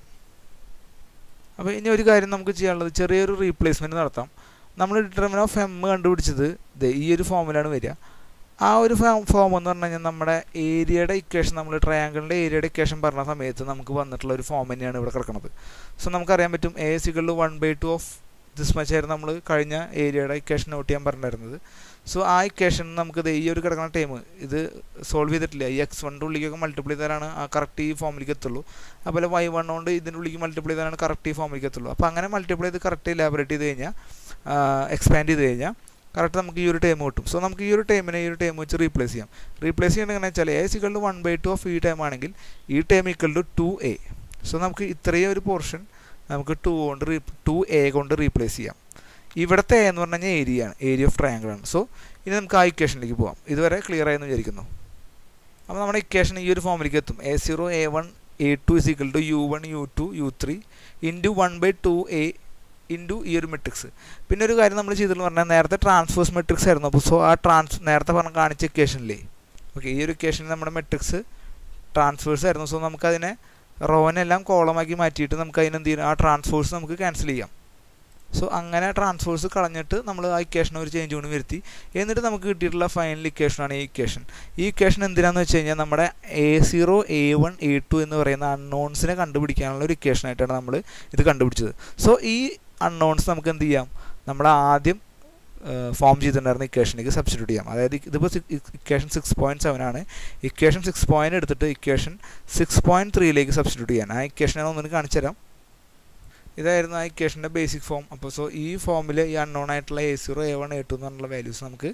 അപ്പോൾ ഇനി ഒരു കാര്യം നമുക്ക് ചെയ്യാനുള്ളത് ചെറിയൊരു റീപ്ലേസ്മെൻറ്റ് നടത്താം നമ്മൾ ഡിറ്റർമിൻ ഓഫ് എം കണ്ടുപിടിച്ചത് ഈ ഒരു ഫോമിലാണ് വരിക ആ ഒരു ഫോം എന്ന് പറഞ്ഞു കഴിഞ്ഞാൽ നമ്മുടെ ഏരിയയുടെ ഇക്വേഷൻ നമ്മൾ ട്രയാങ്കിളിൻ്റെ ഏരിയയുടെ ഇക്വേഷൻ പറഞ്ഞ സമയത്ത് നമുക്ക് വന്നിട്ടുള്ള ഒരു ഫോം തന്നെയാണ് ഇവിടെ കിടക്കുന്നത് സോ നമുക്കറിയാൻ പറ്റും എ സികളിൽ one by two of this much ആയിരുന്നു നമ്മൾ കഴിഞ്ഞ ഏരിയയുടെ ഇക്വേഷൻ നോട്ട് ചെയ്യാൻ പറഞ്ഞിരുന്നത് സോ ആ ഇക്വേഷൻ നമുക്ക് ഈ ഒരു കിടക്കുന്ന ടൈം ഇത് സോൾവ് ചെയ്തിട്ടില്ല ഈ എക്സ് വണ്ണിൻ്റെ ഉള്ളിലേക്കൊക്കെ മൾട്ടിപ്ലൈ ചെയ്താലാണ് ആ കറക്റ്റ് ഈ ഫോമിലേക്ക് എത്തുള്ളൂ അതുപോലെ വൈ വൺ കൊണ്ട് ഇതിൻ്റെ ഉള്ളിലേക്ക് മൾട്ടിപ്ലൈ ചെയ്താലാണ് കറക്റ്റ് ഈ ഫോമിലേക്ക് എത്തുള്ളൂ അപ്പോൾ അങ്ങനെ മൾട്ടിപ്ലൈ ചെയ്ത് കറക്റ്റ് ഇലാബറേറ്റ് ചെയ്ത് കഴിഞ്ഞാൽ എക്സ്പാൻഡ് ചെയ്ത് കഴിഞ്ഞാൽ കറക്റ്റ് നമുക്ക് ഈ ഒരു ടൈം കിട്ടും സോ നമുക്ക് ഈ ഒരു ടൈമിനെ ഈ ഒരു ടൈം വെച്ച് റീപ്ലേസ് ചെയ്യാം റീപ്ലേസ് ചെയ്യണമെങ്കിൽ എങ്ങനെ വെച്ചാൽ എ സിക്കൾ two one by two of ഈ ടൈം ആണെങ്കിൽ ഈ time equal to two A so നമുക്ക് ഇത്രയും ഒരു പോർഷൻ നമുക്ക് ടു കൊണ്ട് റീ ടു എ കൊണ്ട് റീപ്ലേസ് ചെയ്യാം ഇവിടുത്തെ എന്ന് പറഞ്ഞു കഴിഞ്ഞാൽ ഏരിയ ആണ് ഏരിയ ഓഫ് ട്രയാങ്കിൾ ആണ് സോ ഇനി നമുക്ക് ആ ഇക്വേഷനിലേക്ക് പോകാം ഇതുവരെ ക്ലിയർ ആയെന്ന് വിചാരിക്കുന്നു അപ്പോൾ നമ്മുടെ ഇക്വേഷൻ ഈ ഒരു ഫോമിലേക്ക് എത്തും A zero A one A two is equal to U one U two U three into one by two A into ഈ ഒരു മെട്രിക്സ് പിന്നെ ഒരു കാര്യം നമ്മൾ ചെയ്തെന്ന് പറഞ്ഞാൽ നേരത്തെ ട്രാൻസ്ഫേഴ്സ് മെട്രിക്സ് ആയിരുന്നു അപ്പോൾ സോ ആ ട്രാൻസ് നേരത്തെ പറഞ്ഞ കാണിച്ച ഇക്വേഷനിലേ ഓക്കെ ഈ ഒരു ഇക്വേഷനിൽ നമ്മുടെ മെട്രിക്സ് ട്രാൻസ്ഫേഴ്സ് ആയിരുന്നു സോ നമുക്കതിനെ റോനെല്ലാം കോളമാക്കി മാറ്റിയിട്ട് നമുക്ക് അതിന് എന്ത് ചെയ്യണം ആ ട്രാൻസ്ഫേഴ്സ് നമുക്ക് ക്യാൻസൽ ചെയ്യാം സോ അങ്ങനെ ട്രാൻസ്ഫേഴ്സ് കളഞ്ഞിട്ട് നമ്മൾ ആ ഇക്വേഷൻ ഒരു ചേഞ്ച് കൊണ്ട് വരുത്തി എന്നിട്ട് നമുക്ക് കിട്ടിയിട്ടുള്ള ഫൈനൽ ഇക്വേഷനാണ് ഈ ഇക്വേഷൻ ഈ ഇക്വേഷൻ എന്തിനാന്ന് വെച്ച് കഴിഞ്ഞാൽ നമ്മുടെ A zero A one A two എന്ന് പറയുന്ന അൺനോൺസിനെ കണ്ടുപിടിക്കാനുള്ള ഒരു ഇക്വേഷനായിട്ടാണ് നമ്മൾ ഇത് കണ്ടുപിടിച്ചത് സോ ഈ അൺനോൺസ് നമുക്ക് എന്ത് ചെയ്യാം നമ്മൾ ആദ്യം ഫോം ചെയ്തിട്ടുണ്ടായിരുന്ന ഇക്വേഷനിലേക്ക് സബ്സ്റ്റിറ്റ്യൂട്ട് ചെയ്യാം അതായത് ഇതിപ്പോൾ ഇക്വേഷൻ സിക്സ് പോയിൻറ്റ് സെവൻ ആണ് ഇക്വേഷൻ സിക്സ് പോയിൻറ്റ് എടുത്തിട്ട് ഇക്വേഷൻ സിക്സ് പോയിൻറ്റ് ത്രീയിലേക്ക് സബ്സ്റ്റിറ്റ്യൂട്ട് ചെയ്യാൻ ആ ഇക്വേഷൻ ഞാൻ ഒന്നിന് കാണിച്ചു തരാം ഇതായിരുന്നു ആ ഇക്വേഷൻ്റെ ബേസിക് ഫോം അപ്പോൾ സോ ഈ ഫോമിൽ ഈ അൺനോൺ ആയിട്ടുള്ള A zero A one A two എന്നുള്ള വാല്യൂസ് നമുക്ക്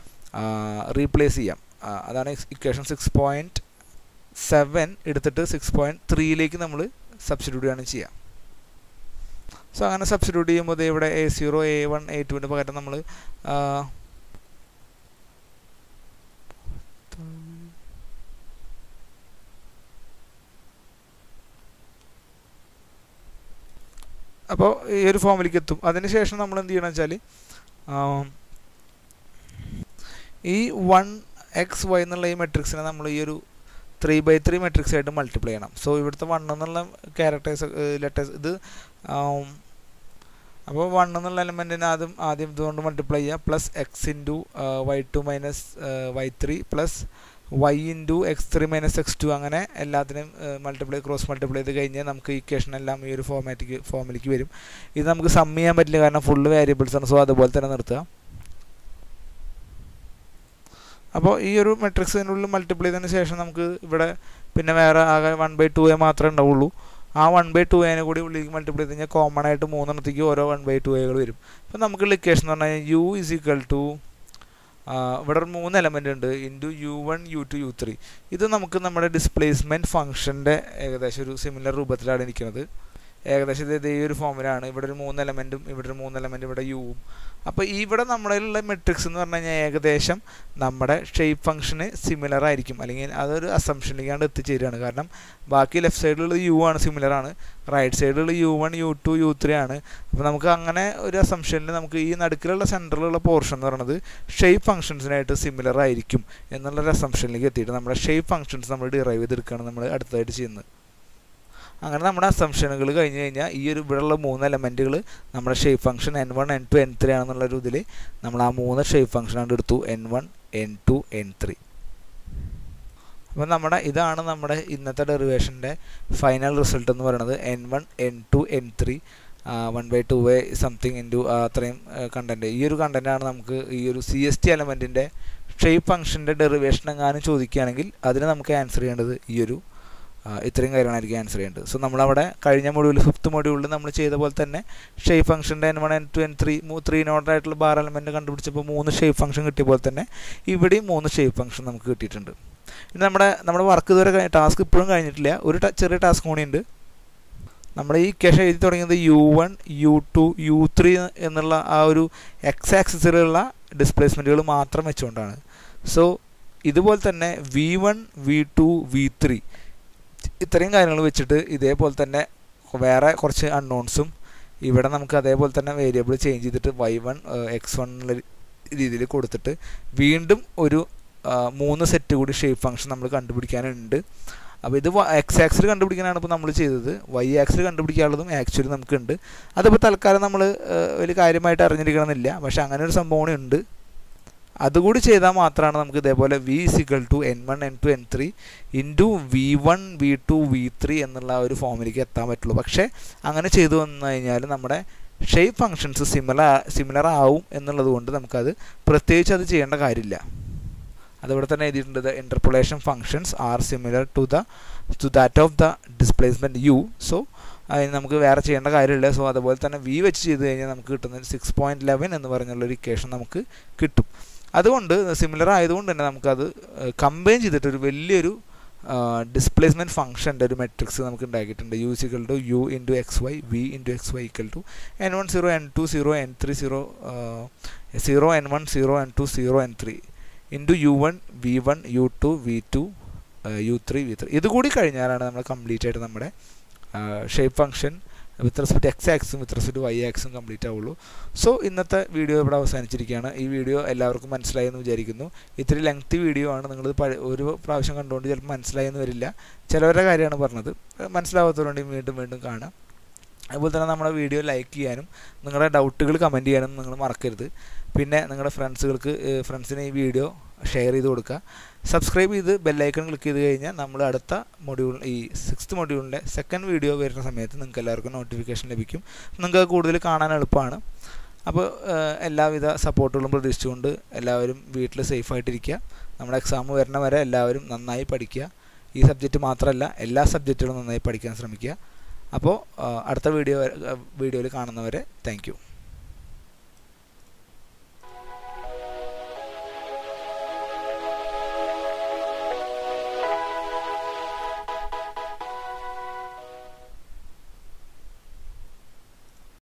റീപ്ലേസ് ചെയ്യാം അതാണ് ഇക്വേഷൻ സിക്സ് പോയിൻറ്റ് സെവൻ എടുത്തിട്ട് സിക്സ് പോയിൻറ്റ് ത്രീയിലേക്ക് നമ്മൾ സബ്സ്റ്റിറ്റ്യൂട്ട് ആണ് ചെയ്യുക സോ അങ്ങനെ സബ്സ്റ്റിറ്റ്യൂട്ട് ചെയ്യുമ്പോൾ ഇവിടെ A zero A one A ടുവിൻ്റെ പകരം നമ്മൾ അപ്പോൾ ഈ ഒരു ഫോമിലേക്ക് എത്തും അതിനുശേഷം നമ്മൾ എന്ത് ചെയ്യണം വെച്ചാൽ ഈ വൺ എക്സ് വൈ എന്നുള്ള ഈ മെട്രിക്സിനെ നമ്മൾ ഈ ഒരു ത്രീ ബൈ ത്രീ മെട്രിക്സ് ആയിട്ട് മൾട്ടിപ്ലൈ ചെയ്യണം സോ ഇവിടുത്തെ വൺ എന്നുള്ള ക്യാരക്ടേഴ്സ് ലെറ്റേഴ്സ് ഇത് അപ്പോൾ വൺ എന്നുള്ള എലമെൻറ്റിനെ ആദ്യം ആദ്യം ഇതുകൊണ്ട് മൾട്ടിപ്ലൈ ചെയ്യുക plus X into Y two minus Y three plus Y into X three minus X two അങ്ങനെ എല്ലാത്തിനും മൾട്ടിപ്ലൈ ക്രോസ് മൾട്ടിപ്ലൈ ചെയ്ത് കഴിഞ്ഞാൽ നമുക്ക് ഇക്വേഷൻ എല്ലാം ഈ ഒരു ഫോമാറ്റിക്ക് ഫോമിലേക്ക് വരും ഇത് നമുക്ക് സം ചെയ്യാൻ പറ്റില്ല കാരണം ഫുള്ള് വേരിയബിൾസ് ആണ് സോ അതുപോലെ തന്നെ നിർത്തുക അപ്പോൾ ഈ ഒരു മെട്രിക്സിനുള്ളിൽ മൾട്ടിപ്ലൈ ചെയ്തതിന് ശേഷം നമുക്ക് ഇവിടെ പിന്നെ വേറെ ആകെ വൺ ബൈ ടു എ മാത്രമേ ഉണ്ടാവുള്ളൂ ആ വൺ ബൈ ടു എനെ കൂടി ഉള്ളിലേക്ക് മൾട്ടിപ്ലൈ ചെയ്ത് കഴിഞ്ഞാൽ കോമൺ ആയിട്ട് മൂന്നെണ്ണത്തേക്ക് ഓരോ വൺ ബൈ ടു എകൾ വരും അപ്പോൾ നമുക്കുള്ള ഇക്വേഷൻ എന്ന് പറഞ്ഞു കഴിഞ്ഞാൽ യു ഇസ് ഈക്വൽ ടു ഇവിടെ ഒരു മൂന്ന് എലമെൻ്റ് ഉണ്ട് into U one U two U three ഇത് നമുക്ക് നമ്മുടെ ഡിസ്പ്ലേസ്മെൻറ്റ് ഫംഗ്ഷൻ്റെ ഏകദേശം ഒരു സിമിലർ രൂപത്തിലാണ് ഇരിക്കുന്നത് ഏകദേശം ഇത് ഈ ഒരു ഫോമിലാണ് ഇവിടെ ഒരു മൂന്ന് എലമെൻറ്റും ഇവിടെ ഒരു മൂന്ന് എലമെൻറ്റ് ഇവിടെ യുവും അപ്പോൾ ഇവിടെ നമ്മളിലുള്ള മെട്രിക്സ് എന്ന് പറഞ്ഞു കഴിഞ്ഞാൽ ഏകദേശം നമ്മുടെ ഷേപ്പ് ഫംഗ്ഷന് സിമിലർ ആയിരിക്കും അല്ലെങ്കിൽ അതൊരു അസംഷനിലേക്കാണ്ട് എത്തിച്ചേരുകയാണ് കാരണം ബാക്കി ലെഫ്റ്റ് സൈഡിലുള്ള യു ആണ് സിമിലർ ആണ് റൈറ്റ് സൈഡിലുള്ള U one U two U three ആണ് അപ്പോൾ നമുക്ക് അങ്ങനെ ഒരു അസംഷനിൽ നമുക്ക് ഈ നടുക്കിലുള്ള സെൻറ്ററിലുള്ള പോർഷൻ എന്ന് പറയുന്നത് ഷേപ്പ് ഫംഗ്ഷൻസിനായിട്ട് സിമിലർ ആയിരിക്കും എന്നുള്ളൊരു അസംഷനിലേക്ക് എത്തിയിട്ട് നമ്മുടെ ഷേപ്പ് ഫംഗ്ഷൻസ് നമ്മൾ ഡിറൈവ് ചെയ്തെടുക്കുകയാണ് നമ്മൾ അടുത്തതായിട്ട് ചെയ്യുന്നത് അങ്ങനെ നമ്മുടെ അസംഷനുകൾ കഴിഞ്ഞ് കഴിഞ്ഞാൽ ഈ ഒരു ഇവിടെയുള്ള മൂന്ന് എലമെൻറ്റുകൾ നമ്മുടെ shape function N one N two N three ആണെന്നുള്ള ഒരു ഇതിൽ നമ്മൾ ആ മൂന്ന് ഷേപ്പ് ഫംഗ്ഷൻ ആണ് എടുത്തു N one N two N three അപ്പോൾ നമ്മുടെ ഇതാണ് നമ്മുടെ ഇന്നത്തെ ഡെറിവേഷൻ്റെ ഫൈനൽ റിസൾട്ട് എന്ന് പറയുന്നത് N one N two N three one by two A something into അത്രയും കണ്ടൻറ്റ് ഈ ഒരു കണ്ടൻറ്റാണ് നമുക്ക് ഈ ഒരു സി എസ് ടി എലമെൻറ്റിൻ്റെ ഷേപ്പ് ഫംഗ്ഷൻ്റെ ഡെറിവേഷൻ എങ്ങാനും ചോദിക്കുകയാണെങ്കിൽ അതിന് നമുക്ക് ആൻസർ ചെയ്യേണ്ടത് ഈ ഒരു ഇത്രയും കാര്യങ്ങളായിരിക്കും ആൻസർ ചെയ്യേണ്ടത് സോ നമ്മളവിടെ കഴിഞ്ഞ മൊഡ്യൂൾ ഫിഫ്ത്ത് മൊഡ്യൂളിൽ നമ്മൾ ചെയ്ത പോലെ തന്നെ ഷേപ്പ് ഫംഗ്ഷൻ്റെ N one N two N three three node ആയിട്ടുള്ള ബാർ എലമെൻറ്റ് കണ്ടുപിടിച്ചപ്പോൾ മൂന്ന് ഷേപ്പ് ഫംഗ്ഷൻ കിട്ടിയ പോലെ തന്നെ ഇവിടെയും മൂന്ന് ഷേപ്പ് ഫംഗ്ഷൻ നമുക്ക് കിട്ടിയിട്ടുണ്ട് ഇനി നമ്മുടെ നമ്മുടെ വർക്ക് ഇതുവരെ ടാസ്ക് ഇപ്പോഴും കഴിഞ്ഞിട്ടില്ല ഒരു ചെറിയ ടാസ്ക് കൂടിയുണ്ട് നമ്മൾ ഈ ഇക്വേഷൻ എഴുതി തുടങ്ങിയത് U one U two U three എന്നുള്ള ആ ഒരു എക്സ് ആക്സിസിലുള്ള ഡിസ്പ്ലേസ്മെൻറ്റുകൾ മാത്രം വെച്ചുകൊണ്ടാണ് സോ ഇതുപോലെ തന്നെ V one V two V three ഇത്രയും കാര്യങ്ങൾ വെച്ചിട്ട് ഇതേപോലെ തന്നെ വേറെ കുറച്ച് അൺനോൺസും ഇവിടെ നമുക്ക് അതേപോലെ തന്നെ വേരിയബിൾ ചേഞ്ച് ചെയ്തിട്ട് വൈ വൺ എക്സ് വൺ എന്നുള്ള രീതിയിൽ കൊടുത്തിട്ട് വീണ്ടും ഒരു മൂന്ന് സെറ്റ് കൂടി ഷേപ്പ് ഫംഗ്ഷൻ നമ്മൾ കണ്ടുപിടിക്കാനുണ്ട് അപ്പോൾ ഇത് എക്സ് ആക്സിൽ കണ്ടുപിടിക്കാനാണ് ഇപ്പോൾ നമ്മൾ ചെയ്തത് വൈ ആക്സിൽ കണ്ടുപിടിക്കാനുള്ളതും ആക്ച്വലി നമുക്കുണ്ട് അതിപ്പോൾ തൽക്കാലം നമ്മൾ വലിയ കാര്യമായിട്ട് അറിഞ്ഞിരിക്കണമെന്നില്ല പക്ഷേ അങ്ങനെ ഒരു സംഭവം ഉണ്ട് അതുകൂടി ചെയ്താൽ മാത്രമാണ് നമുക്ക് ഇതേപോലെ V is equal to N one N two N three into V one V two V three എന്നുള്ള ഒരു ഫോമിലേക്ക് എത്താൻ പറ്റുള്ളൂ പക്ഷേ അങ്ങനെ ചെയ്തു വന്നു കഴിഞ്ഞാൽ നമ്മുടെ ഷേപ്പ് ഫങ്ഷൻസ് സിമിലർ സിമിലർ ആവും എന്നുള്ളത് കൊണ്ട് നമുക്കത് പ്രത്യേകിച്ച് അത് ചെയ്യേണ്ട കാര്യമില്ല അതിവിടെ തന്നെ എഴുതിയിട്ടുണ്ട് the interpolation functions are similar to the to that of the displacement U so അതിന് നമുക്ക് വേറെ ചെയ്യേണ്ട കാര്യമില്ല സോ അതുപോലെ തന്നെ വി വെച്ച് ചെയ്ത് കഴിഞ്ഞാൽ നമുക്ക് കിട്ടുന്ന സിക്സ് പോയിൻറ്റ് ലെവൻ എന്ന് പറഞ്ഞുള്ളൊരു ഇക്വേഷൻ നമുക്ക് കിട്ടും അതുകൊണ്ട് സിമിലർ ആയതുകൊണ്ട് തന്നെ നമുക്കത് കമ്പൈൻ ചെയ്തിട്ട് ഒരു വലിയൊരു ഡിസ്പ്ലേസ്മെൻറ്റ് ഫംഗ്ഷൻ്റെ ഒരു മെട്രിക്സ് നമുക്ക് ഉണ്ടാക്കിയിട്ടുണ്ട് U is equal to U into X Y V into X Y equal to N one zero N two zero N three zero zero N one zero N two zero N three into U one V one U two V two U three V three ഇതുകൂടി കഴിഞ്ഞാലാണ് നമ്മൾ complete ആയിട്ട് നമ്മുടെ shape function with respect X ആക്സും with respect Y ആക്സും complete ആവുള്ളൂ so ഇന്നത്തെ video ഇവിടെ അവസാനിച്ചിരിക്കുകയാണ് ഈ വീഡിയോ എല്ലാവർക്കും മനസ്സിലായി എന്ന് വിചാരിക്കുന്നു ഇത്തിരി ലെങ്തി വീഡിയോ ആണ് നിങ്ങൾ ഒരു പ്രാവശ്യം കണ്ടുകൊണ്ട് ചിലപ്പോൾ മനസ്സിലായി എന്ന് വരില്ല ചിലവരുടെ കാര്യമാണ് പറഞ്ഞത് മനസ്സിലാവാത്തവരുണ്ട് വീണ്ടും വീണ്ടും കാണാം അതുപോലെ തന്നെ നമ്മുടെ വീഡിയോ ലൈക്ക് ചെയ്യാനും നിങ്ങളുടെ ഡൗട്ടുകൾ കമൻറ്റ് ചെയ്യാനും നിങ്ങൾ മറക്കരുത് പിന്നെ നിങ്ങളുടെ ഫ്രണ്ട്സുകൾക്ക് ഫ്രണ്ട്സിന് ഈ വീഡിയോ ഷെയർ ചെയ്ത് കൊടുക്കുക സബ്സ്ക്രൈബ് ചെയ്ത് ബെല്ലൈക്കൺ ക്ലിക്ക് ചെയ്ത് കഴിഞ്ഞാൽ നമ്മൾ അടുത്ത മൊഡ്യൂൾ ഈ സിക്സ്ത് മൊഡ്യൂളിൻ്റെ സെക്കൻഡ് വീഡിയോ വരുന്ന സമയത്ത് നിങ്ങൾക്ക് എല്ലാവർക്കും നോട്ടിഫിക്കേഷൻ ലഭിക്കും നിങ്ങൾക്ക് കൂടുതൽ കാണാൻ എളുപ്പമാണ് അപ്പോൾ എല്ലാവിധ സപ്പോർട്ടുകളും പ്രതീക്ഷിച്ചുകൊണ്ട് എല്ലാവരും വീട്ടിൽ സേഫായിട്ടിരിക്കുക നമ്മുടെ എക്സാം വരുന്ന വരെ എല്ലാവരും നന്നായി പഠിക്കുക ഈ സബ്ജക്റ്റ് മാത്രമല്ല എല്ലാ സബ്ജക്റ്റുകളും നന്നായി പഠിക്കാൻ ശ്രമിക്കുക അപ്പോൾ അടുത്ത വീഡിയോ വീഡിയോയിൽ കാണുന്നവരെ താങ്ക്